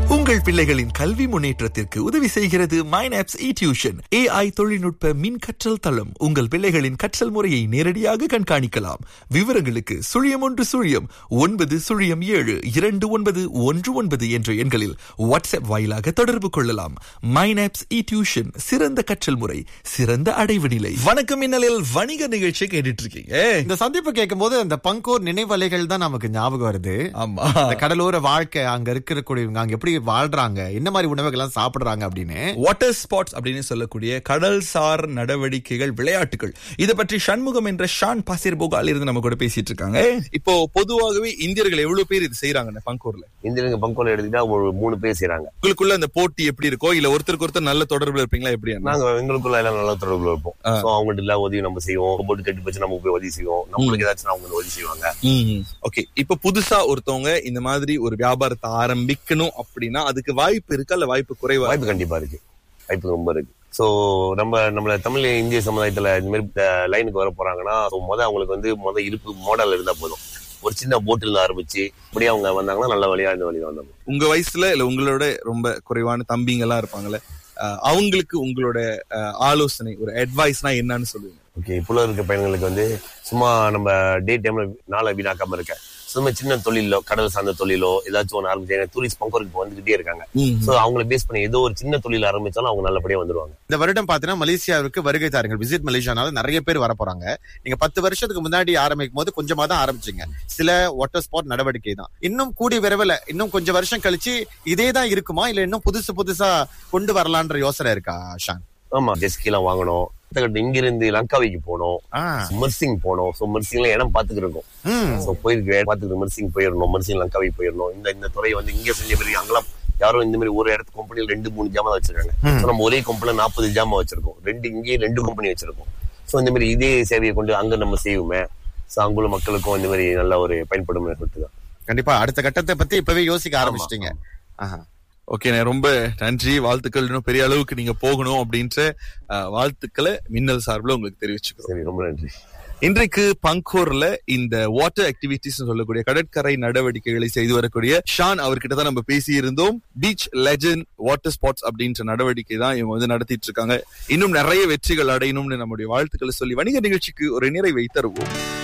உங்கள் பிள்ளைகளின் கல்வி முன்னேற்றத்திற்கு உதவி செய்கிறது மைனாப்ஸ் இ டியூஷன் ஏஐ தொழில்நுட்ப மின் கற்றல் தளம் உங்கள் பிள்ளைகளின் கற்றல் முறையை நேரடியாக கண்காணிக்கலாம் விவரங்களுக்கு சுழியம் ஒன்று சுழியம் ஒன்பது சுழியம் ஏழு இரண்டு ஒன்பது ஒன்று ஒன்பது என்ற எண்களில் வாட்ஸ்அப் வாயிலாக தொடர்பு கொள்ளலாம் மைனாப்ஸ் இ டியூஷன் சிறந்த கற்றல் முறை சிறந்த அடைவு நிலை வணக்கம் இன்னலில் வணிக நிகழ்ச்சி கேட்டுட்டு இருக்கீங்க இந்த சந்திப்பு கேட்கும்போது அந்த பங்கோர் நினைவலைகள் தான் நமக்கு ஞாபகம் வருது ஆமா இந்த கடலோர வாழ்க்கை அங்க இருக்கக்கூடியவங்க அங்க எப்படி வாழ்றாங்க என்ன மாதிரி உணவுகள் எல்லாம் சாப்பிடுறாங்க அப்படின்னு வாட்டர் ஸ்பாட்ஸ் அப்படின்னு சொல்லக்கூடிய கடல்சார் நடவடிக்கைகள் விளையாட்டுகள் இத பற்றி சண்முகம் என்ற ஷான் பாசிர் போகால் இருந்து நம்ம கூட பேசிட்டு இருக்காங்க இப்போ பொதுவாகவே இந்தியர்கள் எவ்வளவு பேர் இது செய்யறாங்க பங்கூர்ல இந்தியனுங்க பங்கோல எடுத்துக்கிட்டா ஒரு மூணு பேர் செய்யறாங்க உங்களுக்குள்ள அந்த போட்டி எப்படி இருக்கோ இல்ல ஒருத்தருக்கு ஒருத்தர் நல்ல தொடர்புல இருப்பீங்களா எப்படி நாங்க எங்களுக்குள்ள எல்லாம் நல்ல தொடர்புல இருப்போம் சோ அவங்கள்ட்ட எல்லாம் உதவி நம்ம செய்வோம் போட்டு கட்டி போச்சு நம்ம போய் உதவி செய்வோம் நம்மளுக்கு ஏதாச்சும் அவங்க உதவி செய்வாங்க ஓகே இப்ப புதுசா ஒருத்தவங்க இந்த மாதிரி ஒரு வியாபாரத்தை ஆரம்பிக்கணும் அப்படின்னா அதுக்கு வாய்ப்பு இருக்கா இல்ல வாய்ப்பு குறைவா வாய்ப்பு கண்டிப்பா இருக்கு வாய்ப்பு ரொம்ப இருக்கு சோ நம்ம நம்மள தமிழ் இந்திய சமுதாயத்துல இந்த மாதிரி லைனுக்கு வர போறாங்கன்னா so முத அவங்களுக்கு வந்து முத இருப்பு மாடல் இருந்தா போதும் ஒரு சின்ன போட்டில் இருந்து ஆரம்பிச்சு இப்படியே அவங்க வந்தாங்கன்னா நல்ல வழியா இந்த வழியா வந்தாங்க உங்க வயசுல இல்ல உங்களோட ரொம்ப குறைவான தம்பிங்க எல்லாம் இருப்பாங்கல்ல அஹ், அவங்களுக்கு உங்களோட அஹ், ஆலோசனை ஒரு அட்வைஸ்னா என்னன்னு சொல்லுவீங்க ஓகே இப்போ இருக்க பையன்களுக்கு வந்து சும்மா நம்ம டே டைம்ல நாளை வீணாக்காம இருக்க சும்மா சின்ன தொழிலோ கடல் சார்ந்த தொழிலோ ஏதாச்சும் ஒன்று ஆரம்பிச்சு டூரிஸ்ட் பங்கோருக்கு இப்போ வந்துகிட்டே இருக்காங்க சோ அவங்கள பேஸ் பண்ணி ஏதோ ஒரு சின்ன தொழில் ஆரம்பிச்சாலும் அவங்க நல்லபடியா வந்துருவாங்க இந்த வருடம் பாத்தீங்கன்னா மலேசியாவுக்கு வருகை தாருங்கள் விசிட் மலேசியானால நிறைய பேர் வர போறாங்க நீங்க பத்து வருஷத்துக்கு முன்னாடி ஆரம்பிக்கும் போது கொஞ்சமா தான் ஆரம்பிச்சீங்க சில வாட்டர் ஸ்பாட் நடவடிக்கை தான் இன்னும் கூடிய விரைவில் இன்னும் கொஞ்சம் வருஷம் கழிச்சு இதே தான் இருக்குமா இல்ல இன்னும் புதுசு புதுசா கொண்டு வரலான்ற யோசனை இருக்கா ஷான் ஆமா ஜெஸ்கிலாம் வாங்கணும் இங்க இருந்து லங்காவிக்கு போனோம் ஆ. மர்சிங் போனோம் சோ மர்சிங்ல இடம் பாத்துக்கிட்டு இருக்கோம் ம். சோ போயிருக்கு பாத்துக்கிட்டு மர்சிங் போயிடணும் மர்சிங் லங்காவிக்கு போயிடணும் இந்த இந்த துறை வந்து இங்க செஞ்ச மாதிரி அங்கெல்லாம் யாரும் இந்த மாதிரி ஒரு இடத்து கம்பெனியில் ரெண்டு மூணு ஜாமா வச்சிருக்காங்க So நம்ம ஒரே கம்பெனில நாற்பது ஜாமா வச்சிருக்கோம் ரெண்டு இங்கேயே ரெண்டு கம்பெனி வச்சிருக்கோம் சோ இந்த மாதிரி இதே சேவையை கொண்டு அங்க நம்ம செய்வோமே சோ அங்குள்ள மக்களுக்கும் இந்த மாதிரி நல்ல ஒரு பயன்படும் தான் கண்டிப்பா அடுத்த கட்டத்தை பத்தி இப்பவே யோசிக்க ஆரம்பிச்சிட்டீங்க ஆஹா. ஓகே ரொம்ப நன்றி வாழ்த்துக்கள் இன்னும் பெரிய அளவுக்கு நீங்க போகணும் அப்படின்ற அஹ், வாழ்த்துக்களை மின்னல் சார்பில் உங்களுக்கு தெரிவிச்சுக்கிறோம் சரி ரொம்ப நன்றி இன்றைக்கு பங்கோர்ல இந்த வாட்டர் ஆக்டிவிட்டிஸ் சொல்லக்கூடிய கடற்கரை நடவடிக்கைகளை செய்து வரக்கூடிய ஷான் அவர்கிட்ட தான் நம்ம பேசி இருந்தோம் பீச் லெஜண்ட் வாட்டர் ஸ்பாட்ஸ் அப்படின்ற நடவடிக்கை தான் இவங்க வந்து நடத்திட்டு இருக்காங்க இன்னும் நிறைய வெற்றிகள் அடையணும்னு நம்முடைய வாழ்த்துக்களை சொல்லி வணிக நிகழ்ச்சிக்கு ஒரு நிறைவை தருவோம்